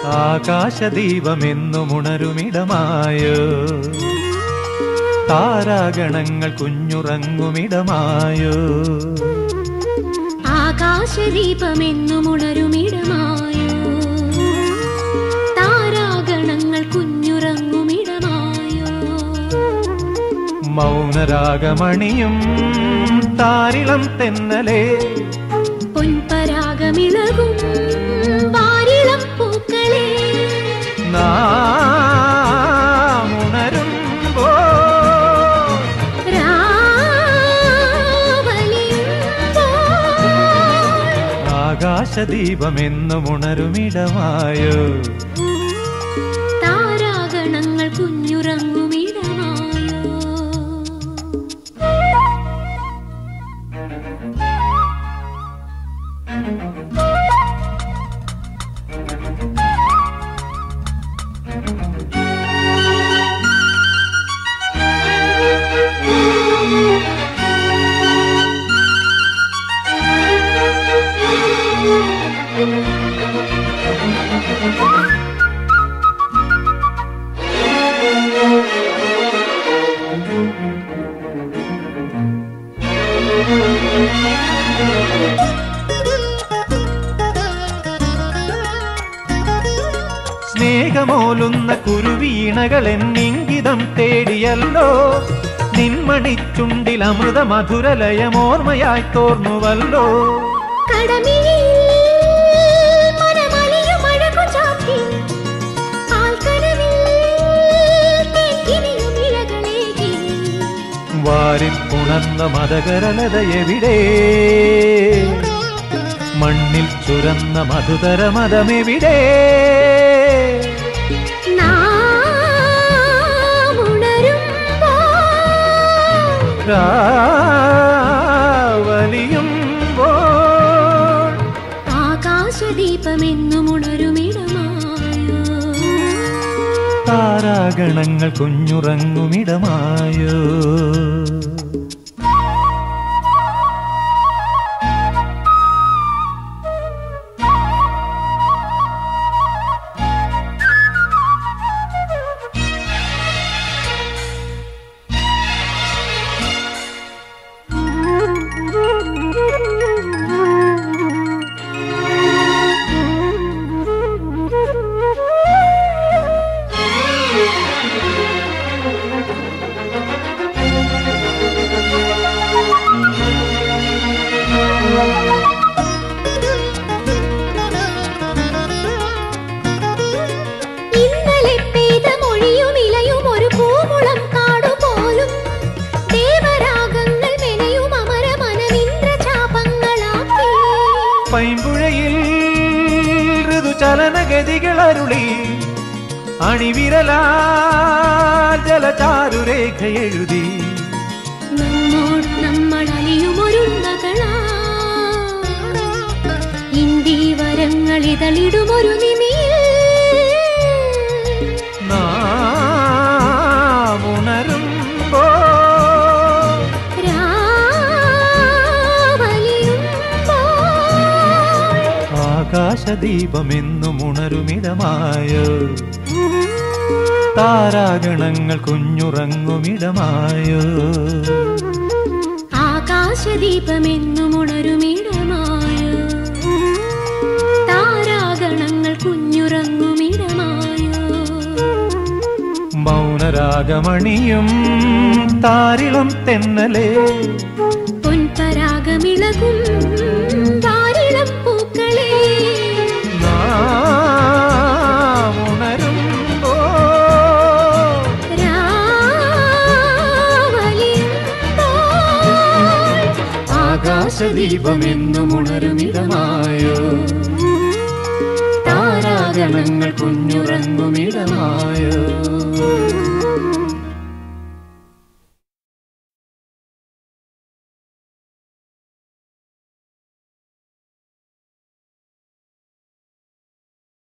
ആകാശദീപമെന്നും ഉണരുമിടമായോ താരാഗണങ്ങൾ കുഞ്ഞുറങ്ങുമിടമായോ ആകാശദീപമെന്നും ഉണരുമിടമായോ താരാഗണങ്ങൾ കുഞ്ഞുറങ്ങുമിടമായോ മൗനരാഗമണിയും താരിളം തെന്നലേ പൊൻപരാഗമിളകും വാരിളം പൂക്കളെ നാം ഉണരുമ്പോ രാവലിയുമ്പോൾ ആകാശദീപമെന്നും ഉണരുമിടമായോ താരാഗണങ്ങൾ കുഞ്ഞുറങ്ങുമിടമായോ സ്നേഹമോലുന്ന കുരുവീണകൾ എന്നിംഗിതം തേടിയല്ലോ നിന്മണിച്ചുണ്ടിൽ അമൃത മധുരലയമോർമ്മയായി തോർന്നുവല്ലോ കടമിഴിയിൽ മനമലിയും അഴകു ചാർത്തി, ആൽക്കനവിൽ തേക്കിനിയും ഇഴകളേകി. വാരിൽ ഉണർന്ന മതകരലത എവിടെ മണ്ണിൽ ചുരന്ന മധുതര മതമെവിടെ നാം ഉണരുമ്പോൾ രാവലിയുമ്പോൾ ആകാശദീപമെന്നും ഉണരുമിടമായോ താരാഗണങ്ങൾ കുഞ്ഞുറങ്ങുമിടമായോ ഇന്നലെ പെയ്ത മൊഴിയും ഇലയും ഒരു പൂമുളം കാടുപോലും ദേവരാഗങ്ങൾ മെനയും അമരമനമിന്ദ്രചാപങ്ങളാക്കി പൈമ്പുഴയിൽ ഋതുചലനഗതികൾ അരുളി അണിവിരലാ ജലചാരുരേഖ എഴുതി നമ്മോട് നമ്മൾ അലിയുമൊരുണ്ണകളാ ഇന്ദീവരങ്ങൾ ഇതളിടുമൊരു നിമിയിൽ നാം ഉണരുമ്പോ രാവലിയുമ്പോൾ ആകാശദീപമെന്നും ഉണരുമിടമായോ താരാഗണങ്ങൾ കുഞ്ഞുറങ്ങുമിടമായോ ആകാശദീപമെന്നും ഉണരുമിടമായോ താരാഗണങ്ങൾ കുഞ്ഞുറങ്ങുമിടമായോ മൗനരാഗമണിയും താരിളം തെന്നലേ പൊൻപരാഗമിളകും വാരിളം പൂക്കളെ നാം ഉണരുമ്പോ രാവലിയുമ്പോൾ ആകാശദീപമെന്നും ഉണരുമിടമായോ താരാഗണങ്ങൾ കുഞ്ഞുറങ്ങുമിടമായോ